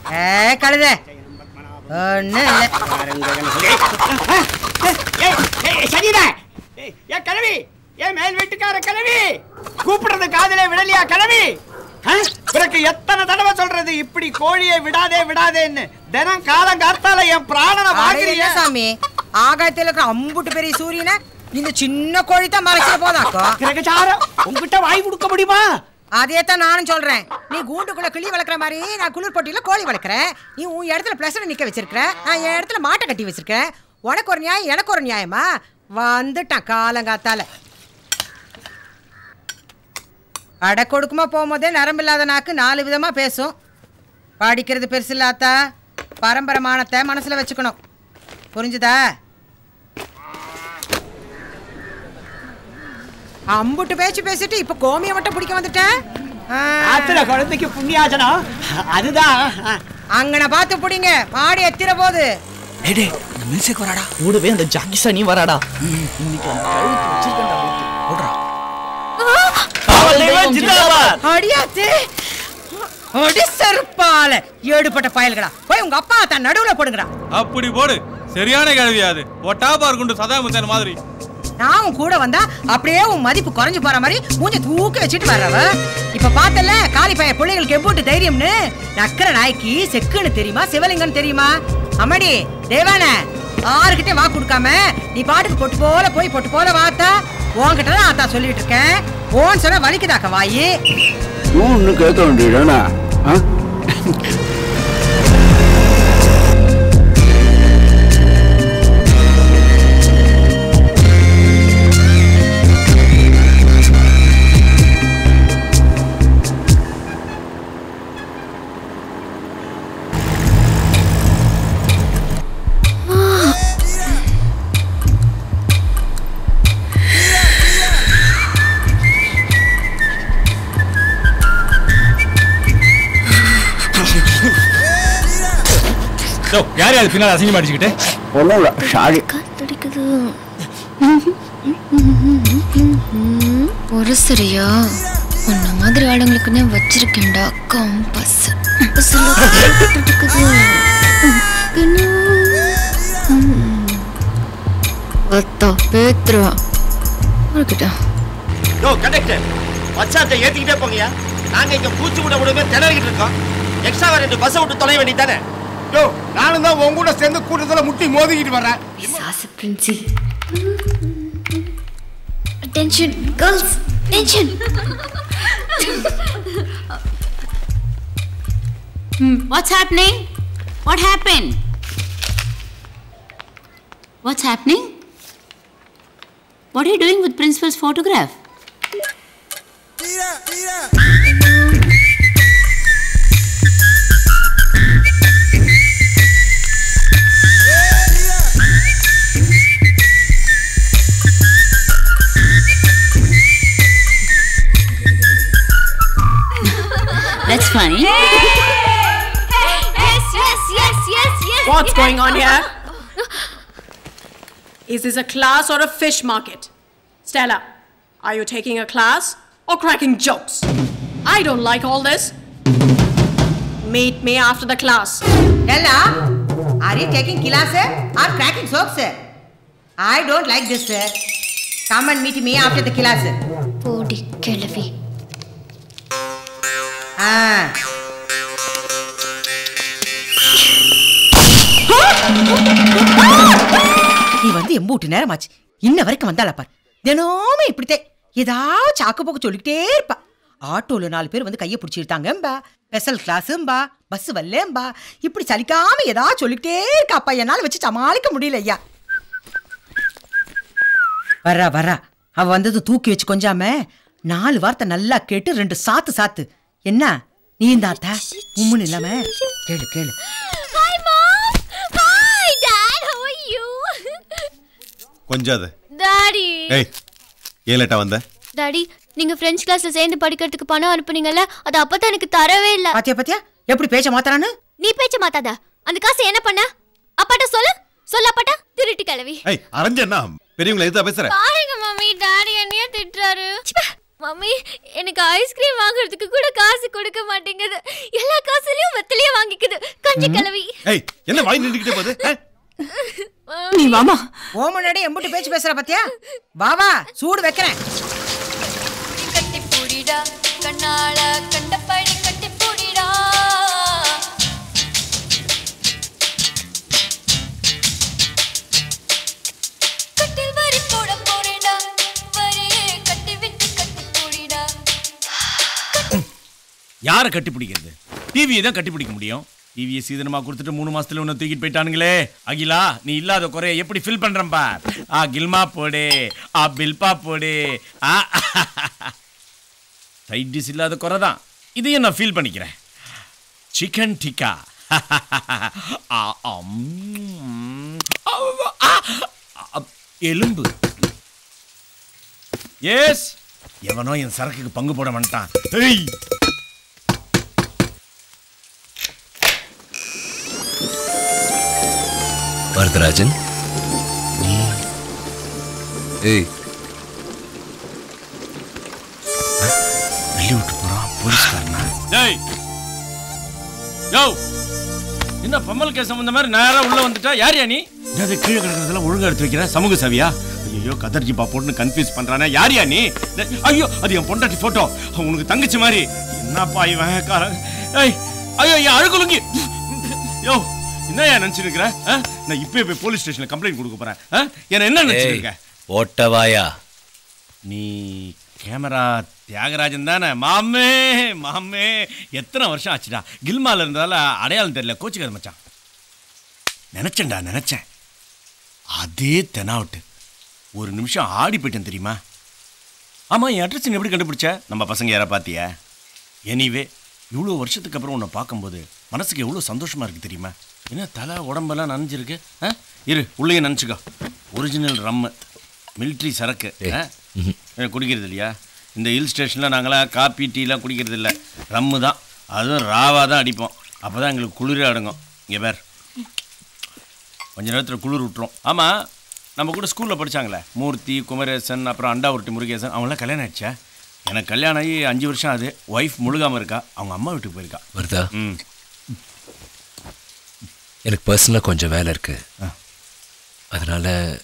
ஏ கழுத ஒன்றும் இல்லை ஏய், ஏய், சரிதான் ஏய், ஏன் கிழவி ஏன் மேல் வீட்டுக்கார கிழவி கூப்பிடுறது காதலே விடலையா கிழவி ஆ? உனக்கு எத்தனை தடவை சொல்றது இப்படி கோழியை விடாதே விடாதேன்னு தினம் காலம் காத்தால என் பிராணனை அட என்ன வாங்குறீங்க சாமி ஆகாயத்தில் இருக்கிற அம்புட்டு பெரிய சூரியனை இந்த சின்ன கோழி தான் மறைச்சிட போதாக்கும் கிரகச்சாரம் உங்ககிட்ட வாய் கொடுக்க முடியுமா அதே தான் நானும் சொல்றேன் நீ கூண்டுக்குள்ள கிளி வளர்க்குற மாதிரி நான் குளிர் பொட்டியில கோழி வளர்க்குறேன் நீ உன் இடத்துல பிளஸ்ல நிக்க வச்சிருக்கிற நான் என் இடத்துல மாட்டை கட்டி வச்சிருக்கேன் உனக்கு ஒரு நியாயம் எனக்கு ஒரு நியாயமா வந்துட்டான் காலங்காத்தால அட கொடுக்குமா போகும்போதே நரம்பில்லாத நாக்கு நாலு விதமா பேசும் படிக்கிறது பெருசு இல்லாத்தா பரம்பரை மானத்தை மனசுல வச்சுக்கணும் புரிஞ்சுதா அம்புட்டு பேச்சு பேசிட்டு இப்ப கோமியை மட்டும் பிடிக்க வந்துட்டேன் ஆ. ஆத்துல குழந்தைக்கு புண்ணியாசனம் அதுதான் அங்கன பார்த்து பிடிங்க மாடி எத்திர போது டேய் டேய் அந்த மியூசிக் வராடா கூடவே அந்த ஜாக்கிசா நீ வராடா இன்னைக்கு அந்த கழுத்து வச்சிருக்கேன்டா வீட்டு. போடுறா அடியாத்து அடி செருப்பால ஏடுபட்ட பயல்களா போய் உங்க அப்பா தான் நடுவுல போடுங்கடா அப்படி போடு சரியான கேள்வி அது ஒட்டா பார்க்குண்டு சதா முத்தன் மாதிரி நான் உன் கூட வந்தா அப்படியே உன் மதிப்பு குறைஞ்சு போற மாதிரி மூஞ்ச தூக்கி வச்சுட்டு வர்றவ இப்ப பார்த்தல காலி பைய பிள்ளைகளுக்கு எவ்வளவு தைரியம்னு நக்கர நாய்க்கு செக்குன்னு தெரியுமா சிவலிங்கன்னு தெரியுமா அம்மாடி தேவான ஆறுகிட்ட வா கொடுக்காம நீ பாட்டுக்கு பொட்டு போல போய் பொட்டு போல வாத்தா உன்கிட்ட தான் ஆத்தா சொல்லிட்டு இருக்கேன் ஓன் சொன்னா வலிக்குதாக்க வாயி ஒன்று கேட்க வேண்டியதானா யார் யார் பின்னால் அசிங்கமா அடிச்சுக்கிட்டு ஒன்றும் இல்லை சாரி காத்தடிக்குது ஒரு சரியா உன்ன மாதிரி ஆளுங்களுக்குன்னே வச்சிருக்கேன்டா கம்பஸ் பேத்துருவா இருக்கட்டா யோ கண்டக்டர் வச்சாத்தை ஏத்திக்கிட்டே போங்கயா நாங்க இங்க பூச்சி விட விடவே திணறிக்கிட்டு இருக்கோம் எக்ஸ்ட்ரா ரெண்டு பஸ்ஸை விட்டு தொலை வேண்டியதானே யோ நானும் தான் உன் கூட சேர்ந்து கூட்டத்தில் முட்டி மோதிக்கிட்டு வரேன் சாசு Princy Attention, girls! Attention! What's happening? What happened? What's happening? What are you doing with principal's photograph? That's funny. Yes, yes, yes, yes, yes! What's going on here? Is this a class or a fish market? Stella, are you taking a class or cracking jokes? I don't like all this. Meet me after the class. Ella, are you taking class or cracking jokes? I don't like this. Come and meet me after the class. போடி கிழவி Ah. நீ வந்து எம்பூட்டு நேரமாச்சு இன்ன வரைக்கும் வந்தாளா பார் தினமும் இப்படித்தே ஏதாவது சாக்கு போக்கு சொல்லிக்கிட்டே இருப்பா ஆட்டோல நாலு பேர் வந்து கையை பிடிச்சி இழுத்தாங்கம்பா ஸ்பெஷல் கிளாஸும்பா பஸ் வரலேம்பா இப்படி சலிக்காம ஏதாவது சொல்லிக்கிட்டே இருக்காப்பா என்னால வச்சு சமாளிக்க முடியல ஐயா வர்றா வர்றா அவ வந்தது தூக்கி வச்சு கொஞ்சாம நாலு வார்த்தை நல்லா கேட்டு ரெண்டு சாத்து சாத்து என்ன நீ இந்த அத்தா உம்முன்னு இல்லாம கேளு கேளு Hi, Mom! Hi, Dad! How are you? கொஞ்சம் அது Daddy! ஏய் ஏன் லேட்டா வந்த டாடி நீங்க பிரெஞ்சு கிளாஸ்ல சேர்ந்து படிக்கிறதுக்கு பணம் அனுப்புனீங்கல்ல அது அப்பதான் எனக்கு தரவே இல்ல பாத்தியா பாத்தியா எப்படி பேச்ச மாத்தாரான்னு நீ பேச்ச மாத்தாத அந்த காசு என்ன பண்ண அப்பாட்ட சொல்லு சொல்ல அப்பாட்ட திருட்டு கிளவி ஏய் அரஞ்சண்ணா பெரியவங்களை எதுத்தா பேசுற பாருங்க மம்மி டாடி என்னைய திட்டுறாரு மம்மி எனக்கு ஐஸ்கிரீம் வாங்குறதுக்கு கூட காசு கொடுக்க மாட்டேங்குது எல்லா காசுலயும் வெத்திலேயே வாங்கிக்குது மூஞ்சி கிளவி ஏய் என்ன வாய் நின்றுக்கிட்டே போகுது ஆ? நீ வாமா ஓ முன்னாடி எம்புட்டு பேச்சு பேசுற பாத்தியா வாவா சூடு வைக்கிறேன் கட்டி பூடிடா கண்ணால கண்டபடி கட்டி பூடிடா கட்டில் வரி போட போறேடா வரியே கட்டி விட்டு கட்டி பூடிடா யாரை கட்டி பிடிக்கிறது டிவியை தான் கட்டி பிடிக்க முடியும் டிவியை சீதனமா கொடுத்துட்டு மூணு மாசத்துல ஒன்று தூக்கிட்டு போயிட்டானுங்களே அகிலா நீ இல்லாத குறைய எப்படி ஃபில் பண்றேன்பா ஆ கில்மா போடு ஆ பில்பா போடு ஆ சைட் டிஷ் இல்லாத குறை தான் இதையும் நான் ஃபீல் பண்ணிக்கிறேன் சிக்கன் டிக்கா ஆ, அம். ஆ, ஆ, ஆ, எலும்பு எஸ் எவனோ என் சரக்குக்கு பங்கு போட மாட்டான் ஏய் வரதராஜன் ஏய் வெளிய விட்டு போறான் போலீஸ்காரனா டேய் யோ என்ன பம்மல் கேஸ் சம்பந்த மாதிரி நேரா உள்ள வந்துட்டா யார் யா நீ அது கீழே கிடக்கிறதெல்லாம் ஒழுங்கா எடுத்து வைக்கிற சமூக சவியா ஐயோ கதர்ஜி பா போட்டு கன்ஃபியூஸ் பண்றானே யார் யா நீ டேய், ஐயோ அது என் பொண்டாட்டி போட்டோ உனக்கு தங்கச்சி மாதிரி என்னப்பா இவன் காரன் ஏய் ஐயோ என் அழுகுலுங்கி யோ என்னய்யா நினைச்சிருக்கிற நான் இப்பவே போய் போலீஸ் ஸ்டேஷன்ல கம்ப்ளைண்ட் கொடுக்க போறேன் ஆ? என்ன என்ன நினைச்சிருக்க ஓட்டவாயா நீ கேமரா தியாகராஜன் தானே மாமே மாமே எத்தனை வருஷம் ஆச்சுடா கில்மால இருந்தால அடையாளம் தெரியல கோச்சுக்காத மச்சான் நினைச்சேன்டா நினைச்சேன் அதே தெனாவட்டு ஒரு நிமிஷம் ஆடி போயிட்டேன் தெரியுமா ஆமா என் அட்ரஸ் நீ எப்படி கண்டுபிடிச்ச நம்ம பசங்க யாரை பார்த்தியா எனிவே இவ்வளோ வருஷத்துக்கு அப்புறம் உன்னை பார்க்கும்போது மனசுக்கு எவ்வளோ சந்தோஷமா இருக்கு தெரியுமா என்ன தலை உடம்பெல்லாம் நனைஞ்சிருக்கு ஆ? இரு உள்ளேயே நினச்சிக்கோ ஒரிஜினல் ரம்மு மிலிட்ரி சரக்கு ஆ? ஏன் குடிக்கிறது இல்லையா இந்த ஹில் ஸ்டேஷனில் நாங்களாம் காப்பி டீலாம் குடிக்கிறது இல்லை ரம்மு தான் அதுவும் ராவாக தான் அடிப்போம் அப்போ தான் எங்களுக்கு குளிரே அடங்கும் இங்கே பேர் கொஞ்ச நேரத்தில் குளிர் விட்டுரும் ஆமாம் நம்ம கூட ஸ்கூலில் படிச்சாங்களே மூர்த்தி குமரேசன் அப்புறம் அண்டாவர்ட்டி முருகேசன் அவங்களாம் கல்யாணம் ஆயிடுச்சா எனக்கு கல்யாணம் ஆகி அஞ்சு வருஷம் ஆகுது ஒய்ஃப் முழுகாமல் இருக்கா அவங்க அம்மா வீட்டுக்கு போயிருக்கா வருதா ம் எனக்கு பர்சனலாக கொஞ்சம் வேலை இருக்கு அதனால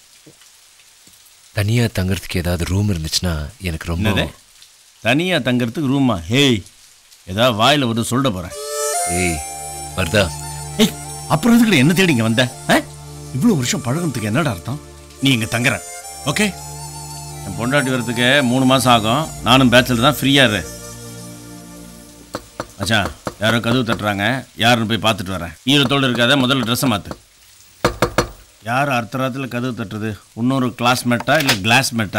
தனியாக தங்குறதுக்கு ஏதாவது ரூம் இருந்துச்சுன்னா எனக்கு ரொம்ப என்னது தனியாக தங்கறதுக்கு ரூமா ஹேய் ஏதாவது வாயில் வந்து சொல்ல போகிறேன் ஏய் வருதா ஏய் அப்புறம் எதுக்குடா என்ன தேடி இங்கே வந்த ஆ? இவ்வளோ வருஷம் பழகுனதுக்கு என்னடா அர்த்தம் நீ இங்கே தங்குற ஓகே என் பொண்டாட்டி வரதுக்கு மூணு மாதம் ஆகும் நானும் பேச்சலர் தான் ஃப்ரீயாக இரு மச்சான் யாரோ கதவு தட்டுறாங்க யாருன்னு போய் பார்த்துட்டு வரேன் ஈரத்தோடு இருக்காத முதல்ல ட்ரெஸ்ஸை மாற்று யார் அர்த்தராத்தில் கதவு தட்டுறது இன்னொரு கிளாஸ்மேட்டா இல்லை கிளாஸ்மேட்டா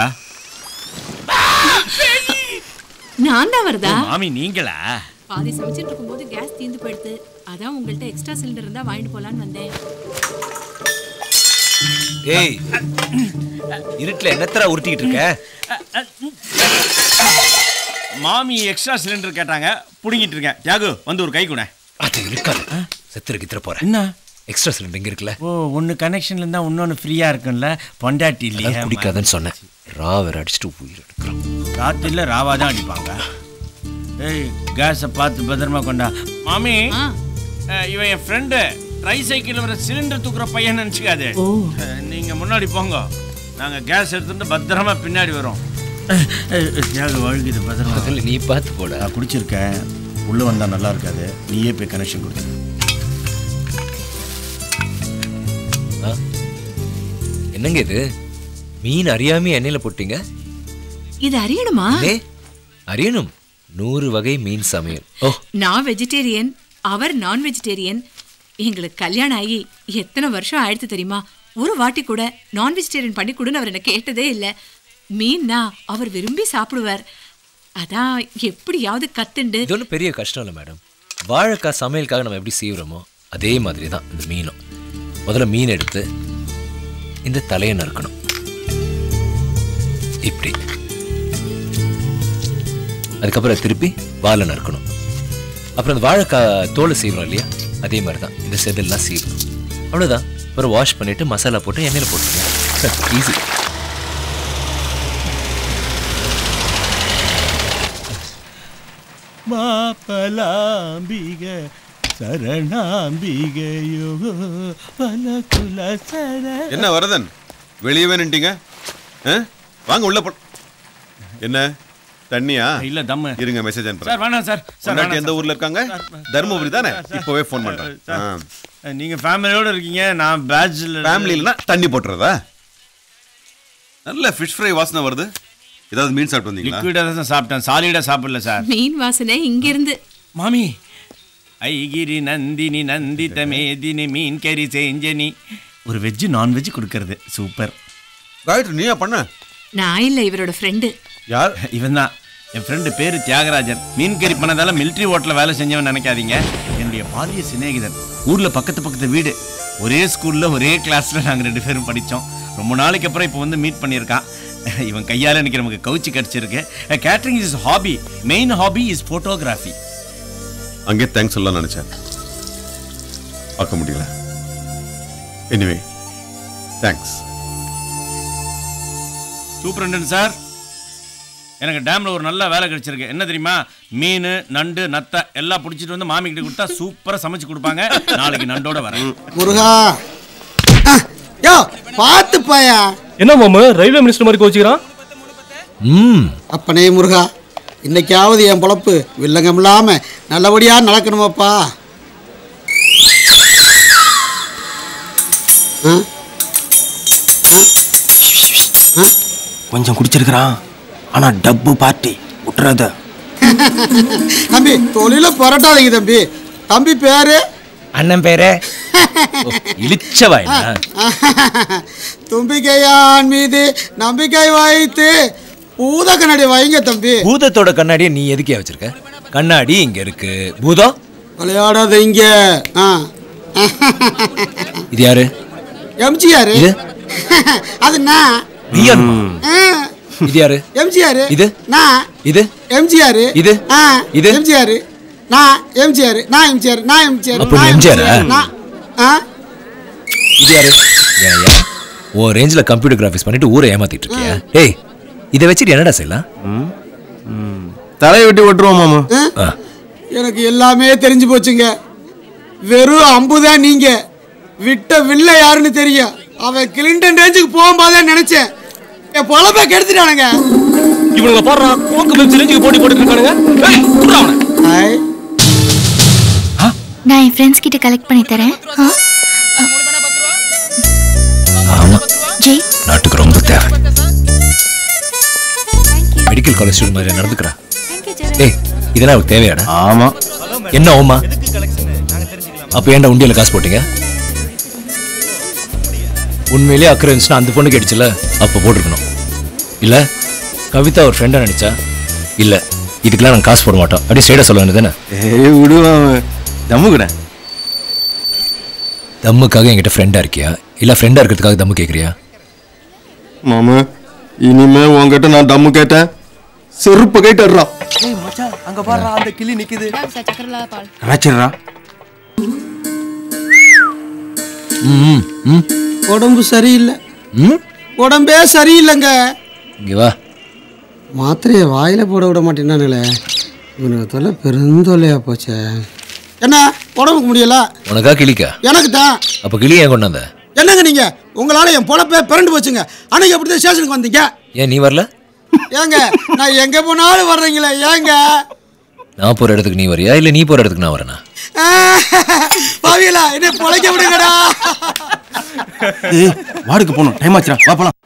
நான் தான் வருதா மாமி நீங்களா பாதி சமைச்சிட்டு இருக்கும்போது கேஸ் தீந்து போயிடுது அதான் உங்கள்ட்ட எக்ஸ்ட்ரா சிலிண்டர் இருந்தா வாங்கிட்டு போலான்னு வந்தேன் ஏய் இருட்டில் என்னத்தரா உருட்டிக்கிட்டு இருக்க மாமி எக்ஸ்ட்ரா சிலிண்டர் கேட்டாங்க புடுங்கிட்டு இருக்கேன் தியாகு வந்து ஒரு கை கூட அது இருக்காது செத்துரு கித்திர போறேன் என்ன எக்ஸ்ட்ரா சிலிண்டர் இங்க இருக்குல்ல ஓ ஒன்று கனெக்ஷன்ல இருந்தா இன்னொன்று ஃப்ரீயா இருக்கும்ல பொண்டாட்டி இல்லையா அதான் குடிக்காதன்னு சொன்னேன் ரா வேற அடிச்சுட்டு உயிர் எடுக்கிறான் ராத்திரில ராவா தான் அடிப்பாங்க ஏய் கேஸை பார்த்து பத்திரமா கொண்டா மாமி அஹ், இவன் என் ஃப்ரெண்டு ட்ரை சைக்கிள் வர சிலிண்டர் தூக்குற பையன் நினச்சிக்காது நீங்க முன்னாடி போங்க நாங்க கேஸ் எடுத்துட்டு பத்திரமா பின்னாடி வரோம் தியாகு வழுகுது பத்திரமா அதில் நீ பார்த்து போட நான் குடிச்சிருக்கேன் உள்ள வந்தா நல்லா இருக்காது நீயே போய் கனெக்ஷன் கொடு ஆ? என்னங்க இது மீன் அறியாம எண்ணெயில போட்டீங்க இது அறியணுமா இல்லே, அறியணும் நூறு வகை மீன் சமையல் ஓ நான் வெஜிடேரியன் அவர் நான் வெஜிடேரியன் எங்களுக்கு கல்யாணம் ஆகி எத்தனை வருஷம் ஆயிடுத்து தெரியுமா ஒரு வாட்டி கூட நான் வெஜிடேரியன் பண்ணி கொடுன்னு அவர் என்ன கேட்டதே இல்லை மீன்னா அவர் விரும்பி சாப்பிடுவார் அதான் எப்படியாவது கத்துண்டு இது ஒன்றும் பெரிய கஷ்டம் இல்லை மேடம் வாழைக்காய் சமையலுக்காக நம்ம எப்படி செய்கிறோமோ அதே மாதிரி தான் இந்த மீனும் முதல்ல மீன் எடுத்து இந்த தலையை நறுக்கணும் இப்படி அதுக்கப்புறம் திருப்பி வாழை நறுக்கணும் அப்புறம் இந்த வாழைக்காய் தோலை செய்கிறோம் இல்லையா அதே மாதிரி தான் இந்த செதெல்லாம் சீவணும் அவ்வளோதான் அப்புறம் வாஷ் பண்ணிட்டு மசாலா போட்டு எண்ணெயில் போட்டுருங்க ஈஸி மாப்பலாம்பிக சரணாம்பிகையோ பலகுல சர என்ன வரதன் வெளியவே நின்ட்டீங்க ஆ? வாங்க உள்ள போ என்ன தண்ணியா இல்ல தம்மு இருங்க மெசேஜ் அனுப்புறேன் சார் வேணாம் சார் சார் பொண்டாட்டி வேணாம் எந்த சார். ஊர்ல இருக்காங்க தருமபுரி தானே இப்போவே ஃபோன் பண்றேன் சார், நீங்க ஃபேமிலியோட இருக்கீங்க நான் பேச்சுலர் ஃபேமிலி இல்லைன்னா தண்ணி போட்டுறதா நல்ல ஃபிஷ் ஃப்ரை வாசனை வருது ஏதாவது மீன் சாப்பிட்டு வந்தீங்களா லிக்விடா தான் சாப்பிட்டேன் சாலிடா சாப்பிடல சார் மீன் வாசனை இங்க இருந்து மாமி ஐகிரி நந்தினி நந்தித மேதினி மீன் கறி செஞ்சனி ஒரு வெஜ் நான்வெஜ் கொடுக்கறது சூப்பர் காயத்ரி நீயா பண்ண நான் இல்ல இவரோட ஃப்ரெண்டு யார் இவன் தான் என் ஃப்ரெண்டு பேரு தியாகராஜன் மீன் கறி பண்ணதால மிலிட்ரி ஹோட்டல்ல வேலை செஞ்சவன் நினைக்காதீங்க என்னுடைய பாலிய சிநேகிதன் ஊர்ல பக்கத்து பக்கத்து வீடு ஒரே ஸ்கூல்ல ஒரே கிளாஸ்ல நாங்க ரெண்டு பேரும் படிச்சோம் ரொம்ப நாளைக்கு அப்புறம் இப்போ வந்து மீட் பண்ணியிருக்கான் இவன் கையால எனக்கு நமக்கு கவுச்சி கிடைச்சிருக்கு catering is hobby main hobby is photography அங்கே தேங்க்ஸ் சொல்லலாம் நினைச்சேன் பார்க்க முடியல எனிவே தேங்க்ஸ் சூப்பரண்டன் சார் எனக்கு டேம்ல ஒரு நல்ல வேலை கிடைச்சிருக்கு என்ன தெரியுமா மீன் நண்டு நத்தை எல்லாம் பிடிச்சிட்டு வந்து மாமி கிட்ட கொடுத்தா சூப்பரா சமைச்சு கொடுப்பாங்க நாளைக்கு நண்டோட வரேன் முருகா யோ பார்த்து பாயா என்ன மாமா ரயில்வே மினிஸ்டர் மாதிரி கோச்சிக்கிறான் ம் அப்பனே முருகா இன்னைக்காவது என் பொழப்பு வில்லங்கம் இல்லாம நல்லபடியா நடக்கணுமாப்பா ஆ? ஆ? ஆ? கொஞ்சம் குடிச்சிருக்கிறான் ஆனா டப்பு பார்ட்டி விட்டுறாத தம்பி தொழில புரட்டாதீங்க தம்பி தம்பி பேரு அண்ணன் பேரே இழிச்சவாய் தும்பிக்கையான் மீது நம்பிக்கை வைத்து பூத கண்ணாடி வைங்க தம்பி பூதத்தோட கண்ணாடியை நீ எதுக்கே வச்சிருக்க கண்ணாடி இங்க இருக்கு பூதம் விளையாடாத இங்க ஆ. இது யாரு எம்ஜிஆர் இது அது நான் நீயா? இது யாரு எம்ஜிஆர் இது நான் இது எம்ஜிஆர் இது ஆ இது எம்ஜிஆர் நான் எம்ஜிஆர் நான் எம்ஜிஆர் நான் எம்ஜிஆர் அப்ப நீ நான் எம்ஜிஆர் ஆ? நான் ஆ இது யாரு ஏன், ஏன்? ஓ ரேஞ்சில் கம்ப்யூட்டர் கிராஃபிக்ஸ் பண்ணிட்டு ஊரை ஏமாத்திட்டு இருக்கியா ஏய் இதை வச்சுட்டு என்னடா செய்யலாம் தலையை வெட்டி ஓட்டுருவோம் மாமா ஆ. எனக்கு எல்லாமே தெரிஞ்சு போச்சுங்க வெறும் அம்புதான் நீங்க விட்ட வில்ல யாருன்னு தெரியும் அவன் கிளின்டன் ரேஞ்சுக்கு போகும்போதே நினைச்சேன் என் பொழப்ப கெடுத்துட்டானுங்க இவனுங்க பாடுறா கோக்கு பெப்சி ரேஞ்சுக்கு போட்டி போட்டுட்டு இருக்கானுங்க ஏய், குடுறா அவனை. நான் என் ஃப்ரெண்ட்ஸ் கிட்ட கலெக்ட் பண்ணி தரேன் ஆ? ஆமா ஜெய் நாட்டுக்கு ரொம்ப தேவை மெடிக்கல் காலேஜ் ஸ்டூடெண்ட் மாதிரி நடந்துக்கிறா ஏய் இதெல்லாம் அவருக்கு தேவையாடா ஆமா என்ன ஓமா அப்ப ஏன்டா உண்டியல காசு போட்டீங்க உண்மையிலேயே அக்கறை இருந்துச்சுன்னா அந்த பொண்ணுக்கு அடிச்சுல அப்ப போட்டிருக்கணும் இல்ல கவிதா ஒரு ஃப்ரெண்டா நினைச்சா இல்ல இதுக்கெல்லாம் நாங்க காசு போட மாட்டோம் அப்படியே ஸ்ட்ரைட்டா சொல்ல வேண்டியதானே ஏய் விடுவான் தம்மு கூட தம்முக்காக என்கிட்ட ஃப்ரெண்டா இருக்கியா இல்ல ஃப்ரெண்டா இருக்கிறதுக்காக தம்மு கேக்குறியா மாமா இனிமே உன்கிட்ட நான் தம்மு கேட்டேன் செருப்பு கேட்டுறா ஏய் மச்சான் அங்க பாருடா அந்த கிளி நிக்குது நினைச்சிடுறா ம் ம் உடம்பு சரியில்லை ம் உடம்பே சரியில்லைங்க இங்க வா மாத்திரையை வாயில போட விட மாட்டேன்னானுங்களே இவனுக்கு தொல்லை பெருந்தொல்லையா போச்சே என்ன உடம்புக்கு முடியல உனக்கா கிளிக்கா எனக்கு தான் அப்ப கிளி ஏன் கொண்டு வந்த என்னங்க நீங்க உங்களால என் பொழப்பே பிறண்டு போச்சுங்க அன்னைக்கு அப்படிதான் ஸ்டேஷனுக்கு வந்தீங்க ஏன் நீ வரல ஏங்க நான் எங்க போனாலும் வர்றீங்களே ஏங்க நான் போற இடத்துக்கு நீ வரியா இல்ல நீ போற இடத்துக்கு நான் வரேனா பாவியலா என்ன பொழைக்க விடுங்கடா ஏய் வார்டுக்கு போகணும் டைம் ஆச்சுடா வா போலாம்